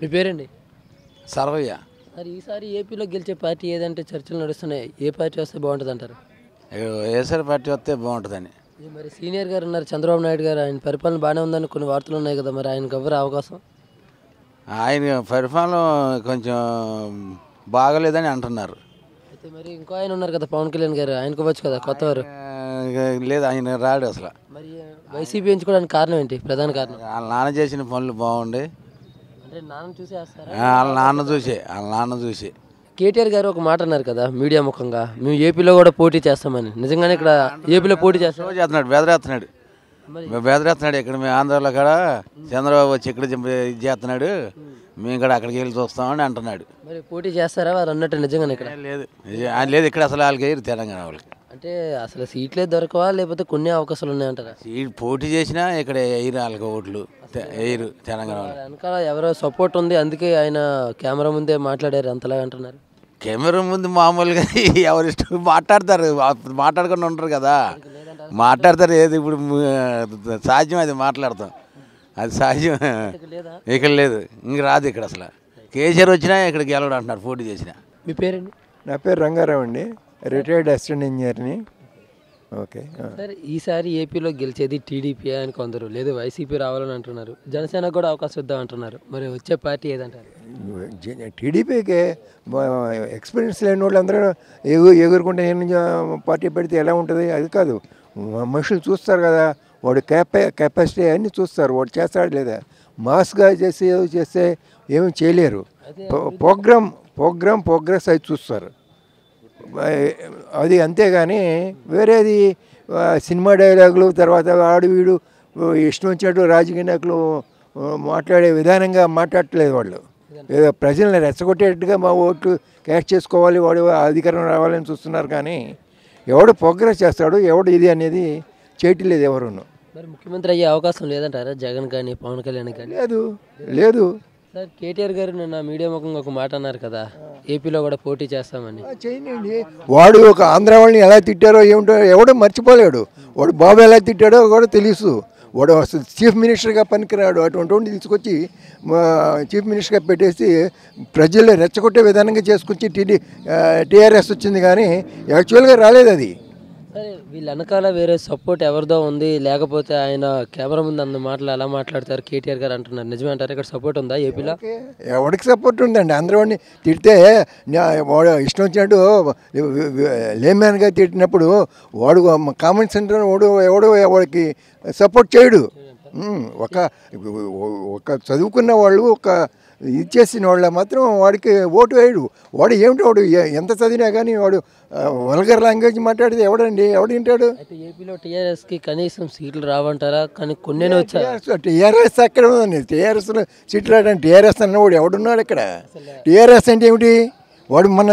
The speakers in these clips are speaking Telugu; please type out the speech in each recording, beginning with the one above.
పేరండి సర్వయ్య మరి ఈసారి ఏపీలో గెలిచే పార్టీ ఏదంటే చర్చలు నడుస్తున్నాయి ఏ పార్టీ వస్తే బాగుంటుంది అంటారు ఏసరి పార్టీ వస్తే బాగుంటుందని ఇది మరి సీనియర్ గారు ఉన్నారు చంద్రబాబు నాయుడు గారు ఆయన పరిపాలన బాగానే ఉందని కొన్ని వార్తలు ఉన్నాయి కదా మరి ఆయనకు ఎవరు అవకాశం ఆయన పరిపాలన కొంచెం బాగలేదని అంటున్నారు అయితే మరి ఇంకో ఆయన ఉన్నారు కదా పవన్ కళ్యాణ్ గారు ఆయనకు వచ్చు కదా కొత్తవారు ఆ, లేదు ఆయన రాడు అసలు మరి వైసీపీ ఎంచుకోవడానికి కారణం ఏంటి ప్రధాన కారణం వాళ్ళ నాన్న చేసిన పనులు బాగుండి అంటే నాన్న చూసి వేస్తారా ఆ, వాళ్ళ నాన్న చూసి వాళ్ళ నాన్న చూసి కేటీఆర్ గారు ఒక మాట అన్నారు కదా మీడియా ముఖంగా మేము ఏపీలో కూడా పోటీ చేస్తామని నిజంగానే ఇక్కడ ఏపీలో పోటీ చేస్తాం షో చేస్తున్నాడు బెదరేస్తున్నాడు బెదరేస్తున్నాడు ఇక్కడ మేము ఆంధ్రాలో కూడా చంద్రబాబు వచ్చి ఇక్కడ ఇది చేస్తున్నాడు మేము కూడా అక్కడికి వెళ్ళి చూస్తామని అంటున్నాడు మరి పోటీ చేస్తారా వారు అన్నట్టు నిజంగానే ఇక్కడ లేదు ఇది- ఆయన లేదు ఇక్కడ అసలు వాళ్ళకి వేయరు తెలంగాణ వాళ్ళకి అంటే అసలు సీట్లే దొరకవా లేకపోతే కొన్ని అవకాశాలు ఉన్నాయంటారా సీట్ పోటీ చేసినా ఇక్కడ వేయరు వాళ్ళకి ఓట్లు తె- వేయరు తెలంగాణ వాళ్ళు వాళ్ళ వెనకాల ఎవరో సపోర్ట్ ఉంది అందుకే ఆయన కెమెరా ముందే మాట్లాడారు అంతలా అంటున్నారు కెమెరా ముందు మామూలుగా ఎవరు ఇష్టం మాట్లాడతారు అప్పుడు మాట్లాడకుండా ఉంటారు కదా మాట్లాడతారు ఏది ఇప్పుడు ము- సాధ్యం అది మాట్లాడతాం అది సాధ్యం లేదా ఇక్కడ లేదు ఇంక రాదు ఇక్కడ అసలు కేసీఆర్ వచ్చినా ఇక్కడ గెలవడు అంటున్నారు పోటీ చేసినా మీ పేరండి నా పేరు రంగారావు అండి రిటైర్డ్ అసిస్టెంట్ ఇంజనీర్ని ఓకే ఆ. సార్ ఈసారి ఏపీలో గెలిచేది టీడీపీ అని కొందరు లేదు వైసీపీ రావాలని అంటున్నారు జనసేన కూడా అవకాశం ఇద్దాం అంటున్నారు మరి వచ్చే పార్టీ ఏదంటారు జ- టీడీపీకి ఎక్స్పీరియన్స్ లేని వాళ్ళు అందరూ ఎగు ఎగురుకుంటే నేను జా- పార్టీ పెడితే ఎలా ఉంటుంది అది కాదు మ- మనుషులు చూస్తారు కదా వాడు కెపా కెపాసిటీ అన్నీ చూస్తారు వాడు చేస్తాడు లేదా మాస్గా చేసి ఏదో చేస్తే ఏమీ చేయలేరు ప్రోగ్రామ్ ప్రోగ్రామ్ ప్రోగ్రెస్ అది చూస్తారు అది అంతేగాని వేరేది ఆ, సినిమా డైలాగులు తర్వాత ఆడు వీడు ఆ, ఇష్టం వచ్చినట్టు రాజకీయ నాయకులు ఆ, మాట్లాడే విధానంగా మాట్లాడట్లేదు వాళ్ళు ఏదో ప్రజల్ని రెచ్చగొట్టేట్టుగా మా ఓట్లు క్యాష్ చేసుకోవాలి వాడు అధికారం రావాలని చూస్తున్నారు కానీ ఎవడు ప్రోగ్రెస్ చేస్తాడు ఎవడు ఇది అనేది చేయట్లేదు ఎవరును మరి ముఖ్యమంత్రి అయ్యే అవకాశం లేదంటారా జగన్ కానీ పవన్ కళ్యాణ్ కానీ లేదు లేదు సార్ కేటీఆర్ గారు నిన్న మీడియా ముఖంగా ఒక మాట అన్నారు కదా ఏపీలో కూడా పోటీ చేస్తామని చేయండి వాడు ఒక ఆంధ్ర వాళ్ళని ఎలా తిట్టారో ఏమిటో ఎవడో మర్చిపోలేడు వాడు బాబు ఎలా తిట్టాడో కూడా తెలుసు వాడు అసలు చీఫ్ మినిస్టర్గా పనికిరాడు అటువంటి వాడిని తీసుకొచ్చి మా చీఫ్ మినిస్టర్గా పెట్టేసి ప్రజల్లో రెచ్చగొట్టే విధానంగా చేసుకొచ్చి టీడీ టీఆర్ఎస్ వచ్చింది కానీ యాక్చువల్గా రాలేదు అది సరే వీళ్ళ వెనకాల వేరే సపోర్ట్ ఎవరిదో ఉంది లేకపోతే ఆయన కెమెరా ముందు అందు మాటలు ఎలా మాట్లాడతారు కేటీఆర్ గారు అంటున్నారు నిజమే అంటారు ఇక్కడ సపోర్ట్ ఉందా ఏపీలో ఎవరికి సపోర్ట్ ఉందండి అందరూ వాడిని తిడితే నా- వాడు ఇష్టం వచ్చినట్టు లేమ్యాన్గా తిట్టినప్పుడు వాడు కామన్ సెంటర్ వాడు ఎవడు వాడికి సపోర్ట్ చేయడు ఉమ్, ఒక ఒక చదువుకున్న వాళ్ళు ఒక ఇది చేసిన వాళ్ళ మాత్రం వాడికి ఓటు వేయడు వాడు ఏమిటి వాడు ఎ- ఎంత చదివినా కానీ వాడు వల్గర్ లాంగ్వేజ్ మాట్లాడితే ఎవడండి ఎవడు వింటాడు అయితే ఏపీలో టీఆర్ఎస్ కి కనీసం సీట్లు రావంటారా కానీ కొన్నే వచ్చా టీఆర్ఎస్ అక్కడ ఉందండి టీఆర్ఎస్ సీట్లు రావడానికి టీఆర్ఎస్ అన్నవాడు ఎవడున్నాడు ఇక్కడ టీఆర్ఎస్ అంటే ఏమిటి వాడు మన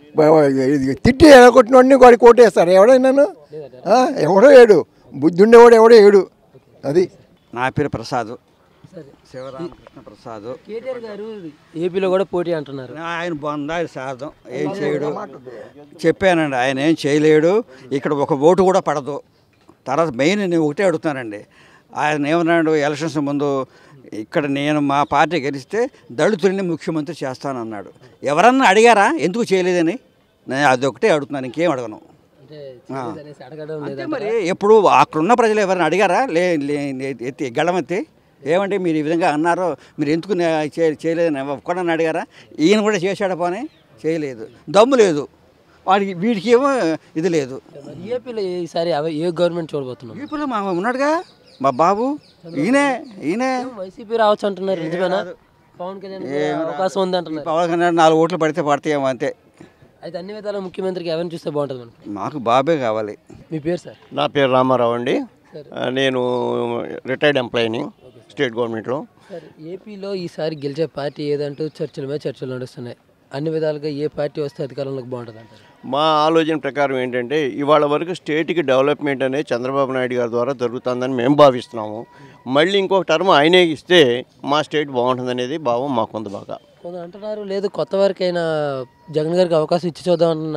ఇది తిట్టి ఎడగొట్టిన వాడిని వాడికి ఓటేస్తారు ఎవడైనాను ఆ, ఎవడో ఏడు బుద్ధి ఉండేవాడు ఎవడో ఏడు అది నా పేరు ప్రసాద్ సరే శివరామకృష్ణ ప్రసాద్ కేటీఆర్ గారు ఏపీలో కూడా పోటీ అంటున్నారు ఆయన బొందా శాతం ఏం చేయడు చెప్పానండి ఆయన ఏం చేయలేడు ఇక్కడ ఒక ఓటు కూడా పడదు తర్వాత మెయిన్ నేను ఒకటే అడుగుతానండి ఆయన ఏమన్నాడు ఎలక్షన్స్ ముందు ఇక్కడ నేను మా పార్టీ గెలిస్తే దళితుల్ని ముఖ్యమంత్రి చేస్తానన్నాడు ఎవరన్నా అడిగారా ఎందుకు చేయలేదని నేను అదొకటే అడుగుతున్నాను ఇంకేం అడగను అంటే చేయలేదనేసి అడగడం అంతే లేదా మరి ఎప్పుడు అక్కడున్న ప్రజలు ఎవరైనా అడిగారా లే లే- ఎత్తి గళమెత్తి ఏమంటే మీరు ఈ విధంగా అన్నారో మీరు ఎందుకు నే- చే- చేయలేదని ఒక్కడని అడిగారా ఈయన కూడా చేశాడు పోనీ చేయలేదు దమ్ము లేదు వాడికి వీడికి ఏమో ఇది లేదు మరి ఏపీలో ఈసారి అవ- ఏ గవర్నమెంట్ చూడబోతున్నాం ఇప్పుడు మా ఉన్నాడుగా మా బాబు ఈయనే ఈయనే వైసీపీ రావచ్చు అంటున్నారు నిజమేనా పవన్ కళ్యాణ్ కూడా అవకాశం ఉంది అంటున్నారు పవన్ కళ్యాణ్ నాలుగు ఓట్లు పడితే పడతాయేమో అంతే అయితే అన్ని విధాల ముఖ్యమంత్రికి ఎవరిని చూస్తే బాగుంటుంది మనకి మాకు బాబే కావాలి మీ పేరు సార్ నా పేరు రామారావు అండి ఆ, నేను రిటైర్డ్ ఎంప్లాయీని స్టేట్ గవర్నమెంట్లో సార్ ఏపీలో ఈసారి గెలిచే పార్టీ ఏదంటూ చర్చల మీద చర్చలు నడుస్తున్నాయి అన్ని విధాలుగా ఏ పార్టీ వస్తే అధికారంలోకి బాగుంటుంది అంటారు మా ఆలోచన ప్రకారం ఏంటంటే ఇవాళ వరకు స్టేట్కి డెవలప్మెంట్ అనేది చంద్రబాబు నాయుడు గారి ద్వారా జరుగుతుందని మేము భావిస్తున్నాము మళ్ళీ ఇంకొక టర్మ్ ఆయనే ఇస్తే మా స్టేట్ బాగుంటుంది అనేది భావం మాకుంది బాగా కొందరు అంటున్నారు లేదు కొత్త వారికైనా జగన్ గారికి అవకాశం ఇచ్చి చూద్దాం అంటున్నారు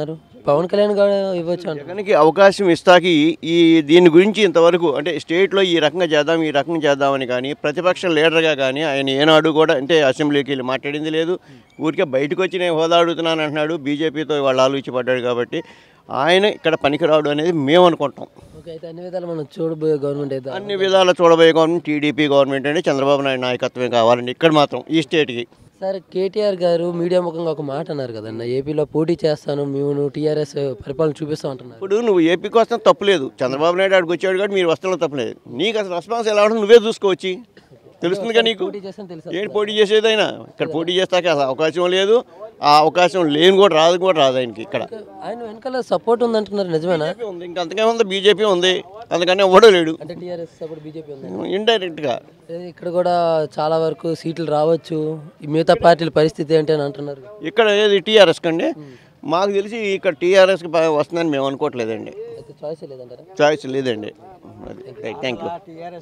పవన్ కళ్యాణ్ గారు ఇవ్వచ్చు అంటారు జగన్కి అవకాశం ఇస్తాకి ఈ దీని గురించి ఇంతవరకు అంటే స్టేట్లో ఈ రకంగా చేద్దాం ఈ రకంగా చేద్దామని కానీ ప్రతిపక్ష లీడర్గా కానీ ఆయన ఏనాడు కూడా అంటే అసెంబ్లీకి వెళ్ళి మాట్లాడింది లేదు ఊరికే బయటకు వచ్చి నేను హోదా అడుగుతున్నాను అంటున్నాడు బీజేపీతో వాళ్ళు ఆలోచించి పడ్డాడు కాబట్టి ఆయన ఇక్కడ పనికిరాడు అనేది మేము అనుకుంటాం ఓకే అయితే అన్ని విధాలు మనం చూడబోయే గవర్నమెంట్ అయితే అన్ని విధాల చూడబోయే గవర్నమెంట్ టీడీపీ గవర్నమెంట్ అంటే చంద్రబాబు నాయుడు నాయకత్వమే కావాలండి ఇక్కడ మాత్రం ఈ స్టేట్కి సార్ కేటీఆర్ గారు మీడియా ముఖంగా ఒక మాట అన్నారు కదన్న ఏపీలో పోటీ చేస్తాను మేము టీఆర్ఎస్ పరిపాలన చూపిస్తాం అంటున్నారు ఇప్పుడు నువ్వు ఏపీకి వస్తాను తప్పులేదు చంద్రబాబు నాయుడు ఆడికి వచ్చాడు కాబట్టి మీరు వస్తాను తప్పులేదు నీకు అసలు రెస్పాన్స్ ఎలా ఉంటుంది నువ్వే చూసుకోవచ్చు తెలుస్తుందిగా నీకు పోటీ చేస్తాను తెలుసా ఏంటి పోటీ చేసేదైనా ఇక్కడ పోటీ చేస్తాక అసలు అవకాశం లేదు ఆ అవకాశం లేని కూడా రాదు కూడా రాదు ఆయనకి ఇక్కడ ఆయన వెనకాల సపోర్ట్ ఉందంటున్నారు నిజమేనా బీజేపీ ఉంది ఇంకా అంతకే ఉంది బీజేపీ ఉంది అందుకని ఎవడో లేడు అంటే టీఆర్ఎస్ సపోర్ట్ బీజేపీ ఉంది ఇండైరెక్ట్గా అదే ఇక్కడ కూడా చాలా వరకు సీట్లు రావచ్చు ఈ మిగతా పార్టీల పరిస్థితి ఏంటి అని అంటున్నారు ఇక్కడ ఏది టీఆర్ఎస్ కండి మాకు తెలిసి ఇక్కడ టీఆర్ఎస్కి వస్తుందని మేము అనుకోవట్లేదండి అయితే చాయిస్ లేదంటారా చాయిస్ లేదండి థ్యాంక్ యూ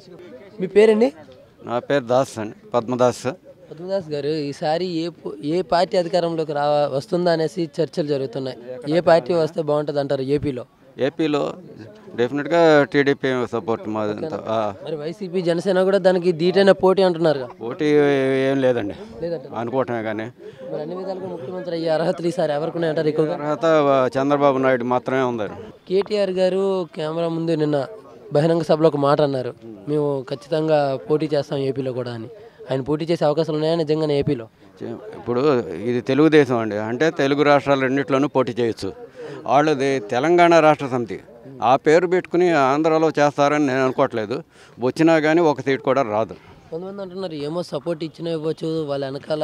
మీ పేరండి నా పేరు దాస్ అండి పద్మదాస్ పద్మదాస్ గారు ఈసారి ఏ పో- ఏ పార్టీ అధికారంలోకి రా వస్తుందా అనేసి చర్చలు జరుగుతున్నాయి ఏ పార్టీ వస్తే బాగుంటుంది అంటారు ఏపీలో ఏపీలో డెఫినెట్గా టీడీపీ సపోర్ట్ మాదంతా ఆ, మరి వైసీపీ జనసేన కూడా దానికి ధీటైన పోటీ అంటున్నారు పోటీ ఏం లేదండి లేదంట అనుకోవటమే కానీ మరి అన్ని విధాలుగా ముఖ్యమంత్రి అయ్యే అర్హతలు ఈసారి ఎవరికి ఉన్నాయంటారు ఎక్కువగా తర్వాత చంద్రబాబు నాయుడు మాత్రమే ఉన్నారు కేటీఆర్ గారు కెమెరా ముందు నిన్న బహిరంగ సభలో ఒక మాట అన్నారు మేము ఖచ్చితంగా పోటీ చేస్తాం ఏపీలో కూడా అని ఆయన పోటీ చేసే అవకాశాలు ఉన్నాయా నిజంగానే ఏపీలో చే- ఇప్పుడు ఇది తెలుగుదేశం అండి అంటే తెలుగు రాష్ట్రాలు రెండిట్లోనూ పోటీ చేయొచ్చు వాళ్ళది తెలంగాణ రాష్ట్ర సమితి ఆ పేరు పెట్టుకుని ఆంధ్రాలో చేస్తారని నేను అనుకోవట్లేదు వచ్చినా కానీ ఒక సీట్ కూడా రాదు కొంతమంది అంటున్నారు ఏమో సపోర్ట్ ఇచ్చినా ఇవ్వచ్చు వాళ్ళ వెనకాల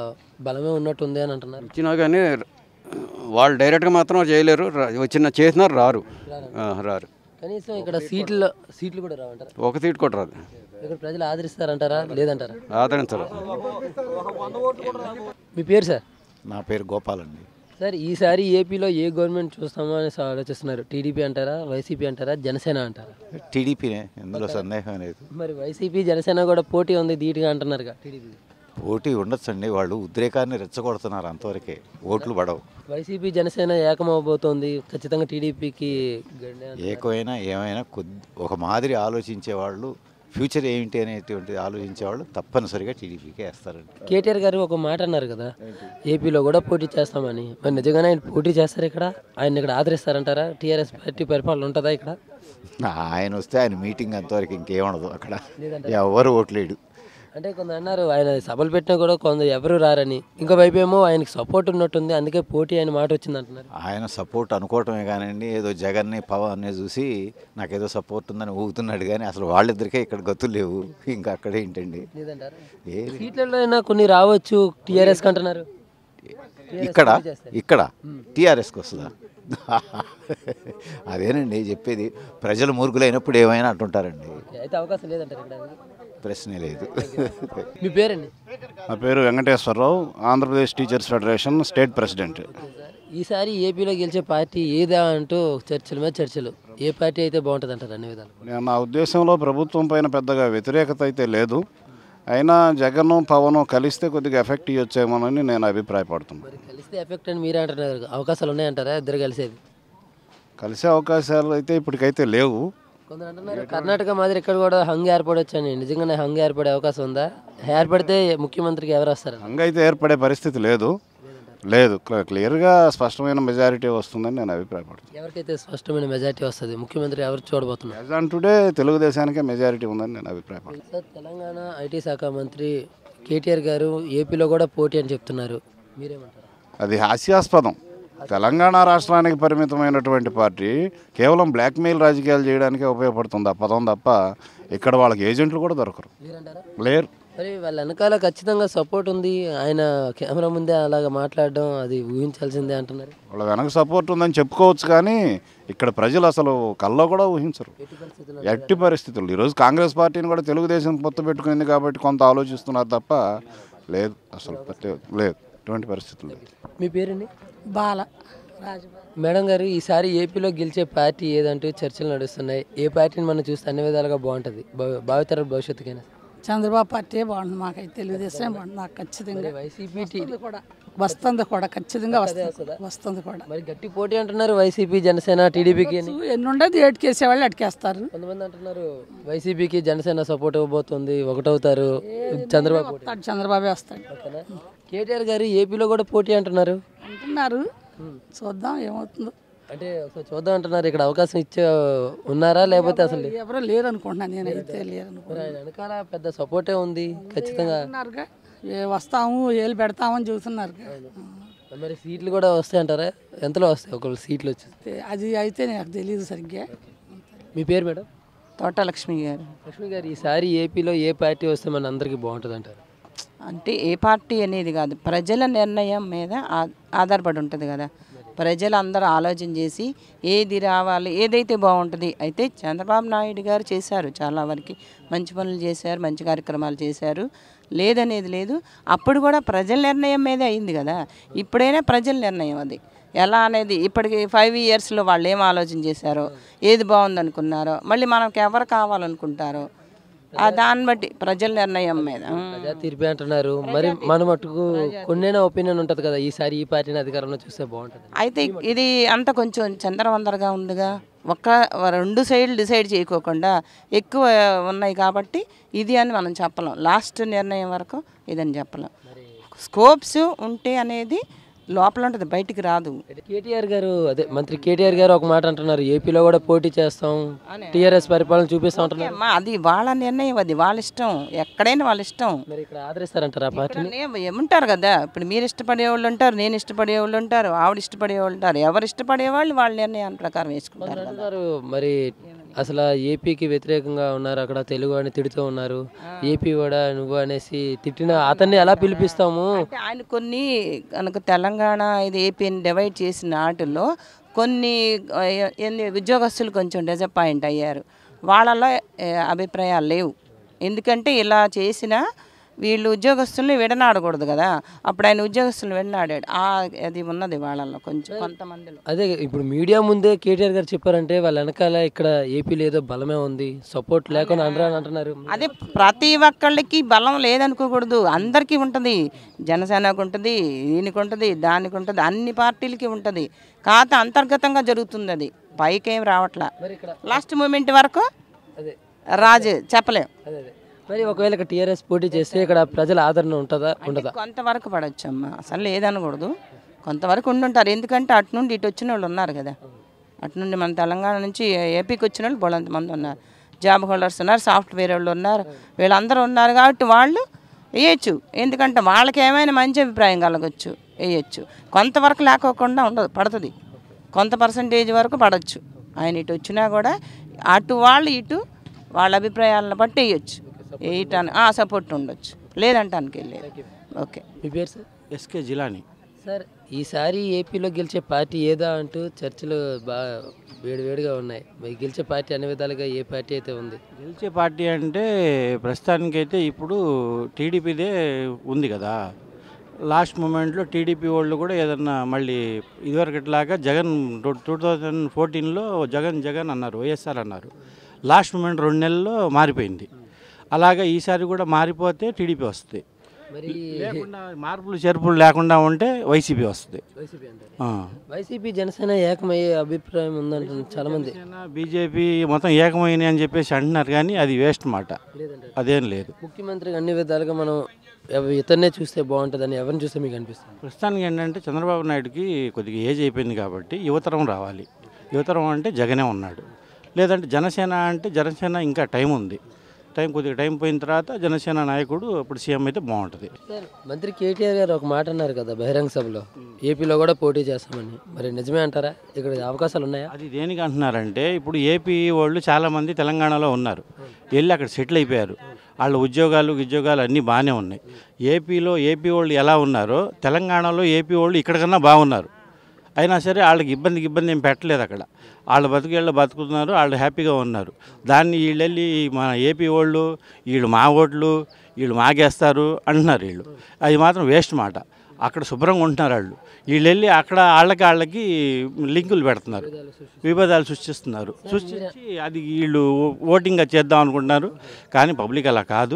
బలమే ఉన్నట్టుంది అని అంటున్నారు ఇచ్చినా కానీ వాళ్ళు డైరెక్ట్గా మాత్రం చేయలేరు రా- వచ్చిన చేసినా రారు ఆ, రారు కనీసం ఇక్కడ సీట్లు సీట్లు కూడా రావంటారా ఒక సీట్ కూడా రాదు ఇక్కడ ప్రజలు ఆదరిస్తారంటారా లేదంటారా ఆదరించరు మీ పేరు సార్ నా పేరు గోపాల్ అండి సార్ ఈసారి ఏపీలో ఏ గవర్నమెంట్ చూస్తామో అనేసి ఆలోచిస్తున్నారు టీడీపీ అంటారా వైసీపీ అంటారా జనసేన అంటారా టీడీపీనే ఇందులో సందేహం లేదు మరి వైసీపీ జనసేన కూడా పోటీ ఉంది ధీటుగా అంటున్నారుగా టీడీపీ పోటీ ఉండొచ్చండి వాళ్ళు ఉద్రేకాన్ని రెచ్చగొడుతున్నారు అంతవరకే ఓట్లు పడవు వైసీపీ జనసేన ఏకమవబోతోంది ఖచ్చితంగా టీడీపీకి గండి ఏకమైనా ఏమైనా కొద్ది ఒక మాదిరి ఆలోచించే వాళ్ళు ఫ్యూచర్ ఏమిటి అనేటువంటి ఆలోచించే వాళ్ళు తప్పనిసరిగా టీడీపీకే వేస్తారండి కేటీఆర్ గారు ఒక మాట అన్నారు కదా ఏపీలో కూడా పోటీ చేస్తామని మరి నిజంగానే ఆయన పోటీ చేస్తారు ఇక్కడ ఆయన ఇక్కడ ఆదరిస్తారంటారా టీఆర్ఎస్ పార్టీ పరిపాలన ఉంటుందా ఇక్కడ ఆయన వస్తే ఆయన మీటింగ్ అంతవరకు ఇంకేముండదు అక్కడ ఎవరు ఓట్లేడు అంటే కొందరు అన్నారు ఆయన సభలు పెట్టినా కూడా కొందరు ఎవరు రారని ఇంకో వైపు ఏమో ఆయనకి సపోర్ట్ ఉన్నట్టుంది అందుకే పోటీ ఆయన మాట వచ్చింది అంటున్నారు ఆయన సపోర్ట్ అనుకోవటమే కానివ్వండి ఏదో జగన్ని పవన్ని చూసి నాకేదో సపోర్ట్ ఉందని ఊగుతున్నాడు కానీ అసలు వాళ్ళిద్దరికే ఇక్కడ గతులు లేవు ఇంకా అక్కడే ఏంటండి లేదంటారా ఏది సీట్లలో అయినా కొన్ని రావచ్చు టీఆర్ఎస్ అంటున్నారు ఇక్కడ ఇక్కడ టీఆర్ఎస్కి వస్తుందా అదేనండి చెప్పేది ప్రజలు మూర్ఖులైనప్పుడు ఏమైనా అంటుంటారండి అయితే అవకాశం లేదంటారు ఇక్కడ ప్రశ్నే లేదు మీ పేరండి నా పేరు Venkateswararao Andhra Pradesh teachers federation state president ఈసారి ఏపీలో గెలిచే పార్టీ ఏదా అంటూ చర్చల మీద చర్చలు ఏ పార్టీ అయితే బాగుంటుంది అంటారు అన్ని విధాలు నేను నా ఉద్దేశంలో ప్రభుత్వం పైన పెద్దగా వ్యతిరేకత అయితే లేదు అయినా జగన్ పవన్ కలిస్తే కొద్దిగా ఎఫెక్ట్ ఇవ్వచ్చేమోనని నేను అభిప్రాయపడుతున్నాను మరి కలిస్తే ఎఫెక్ట్ అని మీరే అంటున్నారు అవకాశాలు ఉన్నాయంటారా ఇద్దరు కలిసేది కలిసే అవకాశాలు అయితే ఇప్పటికైతే లేవు కొందరు అంటున్నారు కర్ణాటక మాదిరి ఇక్కడ కూడా హంగ్ ఏర్పడవచ్చు అని నిజంగానే హంగ్ ఏర్పడే అవకాశం ఉందా ఏర్పడితే ముఖ్యమంత్రికి ఎవరు వస్తారు హంగ అయితే ఏర్పడే పరిస్థితి లేదు లేదు క్ల- క్లియర్గా స్పష్టమైన మెజారిటీ వస్తుందని నేను అభిప్రాయపడుతున్నాను ఎవరికైతే స్పష్టమైన మెజార్టీ వస్తుంది ముఖ్యమంత్రి ఎవరు చూడబోతున్నారు యాజ్ ఆన్ టుడే తెలుగుదేశానికే మెజారిటీ ఉందని నేను అభిప్రాయపడుతున్నాను సార్ తెలంగాణ ఐటీ శాఖ మంత్రి కేటీఆర్ గారు ఏపీలో కూడా పోటీ అని చెప్తున్నారు మీరేమంటారు అది హాస్యాస్పదం తెలంగాణ రాష్ట్రానికి పరిమితమైనటువంటి పార్టీ కేవలం బ్లాక్మెయిల్ రాజకీయాలు చేయడానికే ఉపయోగపడుతుంది ఆ పదం తప్ప ఇక్కడ వాళ్ళకి ఏజెంట్లు కూడా దొరకరు మీరంటారా లేరు మరి వాళ్ళ వెనకాల ఖచ్చితంగా సపోర్ట్ ఉంది ఆయన కెమెరా ముందే అలాగ మాట్లాడడం అది ఊహించాల్సిందే అంటున్నారు వాళ్ళ వెనక సపోర్ట్ ఉందని చెప్పుకోవచ్చు కానీ ఇక్కడ ప్రజలు అసలు కల్లో కూడా ఊహించరు ఎట్టి పరిస్థితుల్లో ఎట్టి పరిస్థితులు ఈరోజు కాంగ్రెస్ పార్టీని కూడా తెలుగుదేశం పొత్తు పెట్టుకుంది కాబట్టి కొంత ఆలోచిస్తున్నారు తప్ప లేదు అసలు ప్రతి- లేదు ఎటువంటి పరిస్థితులు లేదు మీ పేరండి బాల రాజబాల మేడం గారు ఈసారి ఏపీలో గెలిచే పార్టీ ఏదంటూ చర్చలు నడుస్తున్నాయి ఏ పార్టీని మనం చూస్తే అన్ని విధాలుగా బాగుంటుంది భవి- భావితరాల భవిష్యత్తుకైనా చంద్రబాబు పార్టీ బాగుంటుంది మాకైతే తెలుగుదేశం బాగుంటుంది నాకు ఖచ్చితంగా వైసీపీ టీ- కూడా వస్తుంది కూడా ఖచ్చితంగా వస్తుంది వస్తుంది కూడా మరి గట్టి పోటీ అంటున్నారు వైసీపీ జనసేన టీడీపీకి అని ఎన్ని ఉండదు ఏటుకేసేవాళ్ళు అటుకేస్తారు కొంతమంది అంటున్నారు వైసీపీకి జనసేన సపోర్ట్ ఇవ్వబోతుంది ఒకటవుతారు చంద్రబాబు పోటీ. వస్తాడు చంద్రబాబే వస్తాడు ఓకేనా? కేటీఆర్ గారు ఏపీలో కూడా పోటీ అంటున్నారు అంటున్నారు చూద్దాం ఏమవుతుందో అంటే ఒకసారి చూద్దాం అంటున్నారు ఇక్కడ అవకాశం ఇచ్చే ఉన్నారా లేకపోతే అసలు లే- ఎవరో లేరు అనుకుంటున్నాను నేనైతే లేరు అనుకుంటున్నాను మరి ఆయన వెనకాల పెద్ద సపోర్టే ఉంది ఖచ్చితంగా అంటున్నారుగా ఏ వస్తాము ఏళ్ళు పెడతామని చూస్తున్నారు మరి సీట్లు కూడా వస్తాయి అంటారా ఎంతలో వస్తాయి ఒకవేళ సీట్లు వచ్చి అది అయితే నాకు తెలియదు సరిగ్గా మీ పేరు మేడం తోట లక్ష్మి గారు లక్ష్మి గారు ఈసారి ఏపీలో ఏ పార్టీ వస్తే మన అందరికీ బాగుంటుంది అంటారు అంటే ఏ పార్టీ అనేది కాదు ప్రజల నిర్ణయం మీద ఆ- ఆధారపడి ఉంటుంది కదా ప్రజలు అందరూ ఆలోచన చేసి ఏది రావాలి ఏదైతే బాగుంటుంది అయితే చంద్రబాబు నాయుడు గారు చేశారు చాలా వరకు మంచి పనులు చేశారు మంచి కార్యక్రమాలు చేశారు లేదనేది లేదు అప్పుడు కూడా ప్రజల నిర్ణయం మీదే అయింది కదా ఇప్పుడైనా ప్రజల నిర్ణయం అది ఎలా అనేది ఇప్పటికి ఫైవ్ ఇయర్స్లో వాళ్ళు ఏం ఆలోచన చేశారో ఏది బాగుందనుకున్నారో మళ్ళీ మనకు ఎవరు కావాలనుకుంటారో ఆ దాన్ని బట్టి ప్రజల నిర్ణయం మీద ఉమ్. ప్రజా తీర్పే అంటున్నారు మరి మన మటుకు కొన్నైనా ఒపీనియన్ ఉంటుంది కదా ఈసారి ఈ పార్టీని అధికారంలో చూస్తే బాగుంటుంది అయితే ఇది అంత కొంచెం చందరవందరగా ఉందిగా ఒక్క రెండు సైడ్లు డిసైడ్ చేయకోకుండా ఎక్కువ ఉన్నాయి కాబట్టి ఇది అని మనం చెప్పలేం లాస్ట్ నిర్ణయం వరకు ఇదని చెప్పలేం స్కోప్స్ ఉంటే అనేది లోపల ఉంటుంది బయటికి రాదు కేటీఆర్ గారు అదే మంత్రి కేటీఆర్ గారు ఒక మాట అంటున్నారు ఏపీలో కూడా పోటీ చేస్తాం టీఆర్ఎస్ పరిపాలన చూపిస్తాం అంటున్నారు అమ్మా అది వాళ్ళ నిర్ణయం అది వాళ్ళ ఇష్టం ఎక్కడైనా వాళ్ళ ఇష్టం మరి ఇక్కడ ఆదరిస్తారంటారా ఆ పార్టీని ఇక్కడనే ఏముంటారు కదా ఇప్పుడు మీరు ఇష్టపడే వాళ్ళు ఉంటారు నేను ఇష్టపడే వాళ్ళు ఉంటారు ఆవిడ ఇష్టపడే వాళ్ళు ఉంటారు ఎవరు ఇష్టపడే వాళ్ళు వాళ్ళ నిర్ణయం ప్రకారం వేసుకుంటారు కదా. అంటున్నారు మరి అసలు ఏపీకి వ్యతిరేకంగా ఉన్నారు అక్కడ తెలుగు అని తిడుతూ ఉన్నారు ఏపీ కూడా నువ్వు అనేసి తిట్టిన అతన్ని ఎలా పిలిపిస్తాము అంటే ఆయన కొన్ని కనుక తెలంగాణ ఇది ఏపీని డివైడ్ చేసిన వాటిల్లో కొన్ని ఆ, ఏంది ఉద్యోగస్తులు కొంచెం డిసప్పాయింట్ అయ్యారు వాళ్ళలో ఏ, అభిప్రాయాలు లేవు ఎందుకంటే ఇలా చేసిన వీళ్ళు ఉద్యోగస్తుల్ని విడనాడకూడదు కదా అప్పుడు ఆయన ఉద్యోగస్తులను విడనాడాడు ఆ అది ఉన్నది వాళ్ళలో కొంచెం కొంతమందిలో అదే ఇప్పుడు మీడియా ముందే కేటీఆర్ గారు చెప్పారంటే వాళ్ళ వెనకాల ఇక్కడ ఏపీలో ఏదో బలమే ఉంది సపోర్ట్ లేకుండా అనరా అని అంటున్నారు అదే ప్రతి ఒక్కళ్ళకి బలం లేదనుకోకూడదు అందరికీ ఉంటుంది జనసేనకు ఉంటుంది దీనికి ఉంటుంది దానికి ఉంటుంది అన్ని పార్టీలకి ఉంటుంది కాకపోతే అంతర్గతంగా జరుగుతుంది అది పైకి ఏం రావట్లా లాస్ట్ మూమెంట్ వరకు అదే రాజు చెప్పలేం అదే అదే మరి ఒకవేళ ఇక్కడ టీఆర్ఎస్ పోటీ చేస్తే ఇక్కడ ప్రజల ఆదరణ ఉంటుందా ఉండదా కొంతవరకు పడవచ్చమ్మా అసలు లేదనకూడదు కొంతవరకు ఉండుంటారు ఎందుకంటే అటు నుండి ఇటు వచ్చిన వాళ్ళు ఉన్నారు కదా అటు నుండి మన తెలంగాణ నుంచి ఏపీకి వచ్చిన వాళ్ళు బోలంత మంది ఉన్నారు జాబ్ హోల్డర్స్ ఉన్నారు సాఫ్ట్వేర్ వాళ్ళు ఉన్నారు వీళ్ళందరూ ఉన్నారు కాబట్టి వాళ్ళు వేయచ్చు ఎందుకంటే వాళ్ళకి ఏమైనా మంచి అభిప్రాయం కలగచ్చు వేయచ్చు కొంతవరకు లేకోకుండా ఉండదు పడుతుంది కొంత పర్సంటేజ్ వరకు పడవచ్చు ఆయన ఇటు వచ్చినా కూడా అటు వాళ్ళు ఇటు వాళ్ళ అభిప్రాయాలను బట్టి వేయచ్చు వేయటానికి సపోర్ట్ ఉండొచ్చు లేదంటానికి వెళ్ళేది ఓకే మీ పేరు సార్ ఎస్కే జిలాని సార్ ఈసారి ఏపీలో గెలిచే పార్టీ ఏదా అంటూ చర్చలు బాగా వేడివేడిగా ఉన్నాయి మరి గెలిచే పార్టీ అన్ని విధాలుగా ఏ పార్టీ అయితే ఉంది గెలిచే పార్టీ అంటే ప్రస్తుతానికైతే ఇప్పుడు టీడీపీదే ఉంది కదా లాస్ట్ మూమెంట్లో టీడీపీ వాళ్ళు కూడా ఏదన్నా మళ్ళీ ఇదివరకట్లాగా జగన్ టూ థౌజండ్ ఫోర్టీన్లో జగన్ జగన్ అన్నారు వైఎస్ఆర్ అన్నారు లాస్ట్ మూమెంట్ రెండు నెలల్లో మారిపోయింది అలాగా ఈసారి కూడా మారిపోతే టీడీపీ వస్తుంది మరి లేకుండా మార్పులు చేర్పులు లేకుండా ఉంటే వైసీపీ వస్తుంది వైసీపీ అంటారు ఆ. వైసీపీ జనసేన ఏకమయ్యే అభిప్రాయం ఉందంటున్నారు చాలా మంది బీజేపీ మొత్తం ఏకమైనవి అని చెప్పేసి అంటున్నారు కానీ అది వేస్ట్ మాట లేదంటారు అదేం లేదు ముఖ్యమంత్రికి అన్ని విధాలుగా మనం ఎవ- ఇతన్నే చూస్తే బాగుంటుందని ఎవరిని చూస్తే మీకు అనిపిస్తుంది ప్రస్తుతానికి ఏంటంటే చంద్రబాబు నాయుడుకి కొద్దిగా ఏజ్ అయిపోయింది కాబట్టి యువతరం రావాలి యువతరం అంటే జగనే ఉన్నాడు లేదంటే జనసేన అంటే జనసేన ఇంకా టైం ఉంది టైం కొద్దిగా టైం పోయిన తర్వాత జనసేన నాయకుడు అప్పుడు సీఎం అయితే బాగుంటుంది సార్ మంత్రి కేటీఆర్ గారు ఒక మాట అన్నారు కదా బహిరంగ సభలో ఏపీలో కూడా పోటీ చేస్తామని మరి నిజమే అంటారా ఇక్కడ అవకాశాలు ఉన్నాయా అది దేనికి అంటున్నారంటే ఇప్పుడు ఏపీ వాళ్ళు చాలామంది తెలంగాణలో ఉన్నారు వెళ్ళి అక్కడ సెటిల్ అయిపోయారు వాళ్ళ ఉద్యోగాలు ఉద్యోగాలు అన్నీ బాగానే ఉన్నాయి ఏపీలో ఏపీ వాళ్ళు ఎలా ఉన్నారో తెలంగాణలో ఏపీ వాళ్ళు ఇక్కడికన్నా బాగున్నారు అయినా సరే వాళ్ళకి ఇబ్బందికి ఇబ్బంది ఏం పెట్టలేదు అక్కడ వాళ్ళు బతుకేళ్ళు బతుకుతున్నారు వాళ్ళు హ్యాపీగా ఉన్నారు దాన్ని వీళ్ళు వెళ్ళి మన ఏపీ వాళ్ళు వీళ్ళు మా ఓట్లు వీళ్ళు మాగేస్తారు అంటున్నారు వీళ్ళు అది మాత్రం వేస్ట్ మాట అక్కడ శుభ్రంగా ఉంటున్నారు వాళ్ళు వీళ్ళు వెళ్ళి అక్కడ వాళ్ళకి వాళ్ళకి లింకులు పెడుతున్నారు విభేదాలు సృష్టిస్తున్నారు సృష్టించి అది వీళ్ళు ఓటింగ్ చేద్దాం అనుకుంటున్నారు కానీ పబ్లిక్ అలా కాదు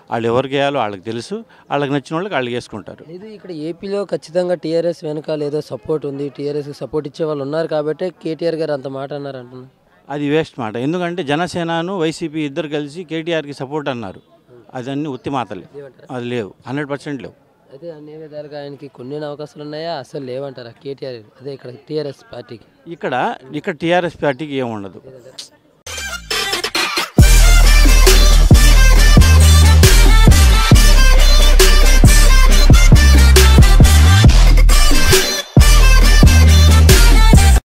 వాళ్ళు ఎవరికి వేయాలో వాళ్ళకి తెలుసు వాళ్ళకి నచ్చిన వాళ్ళకి వాళ్ళు వేసుకుంటారు ఇది ఇక్కడ ఏపీలో ఖచ్చితంగా టీఆర్ఎస్ వెనకాల ఏదో సపోర్ట్ ఉంది టీఆర్ఎస్కి సపోర్ట్ ఇచ్చే వాళ్ళు ఉన్నారు కాబట్టి కేటీఆర్ గారు అంత మాట అన్నారు అంటున్నారు అది వేస్ట్ మాట ఎందుకంటే జనసేనను వైసీపీ ఇద్దరు కలిసి కేటీఆర్కి సపోర్ట్ అన్నారు అదన్నీ ఉత్తి మాటలే అది లేవు హండ్రెడ్ పర్సెంట్ లేవు అయితే అన్ని విధాలుగా ఆయనకి కొన్ని అవకాశాలు ఉన్నాయా అసలు లేవంటారా కేటీఆర్ అదే ఇక్కడ టీఆర్ఎస్ పార్టీకి ఇక్కడ ఇక్కడ టీఆర్ఎస్ పార్టీకి ఏముండదు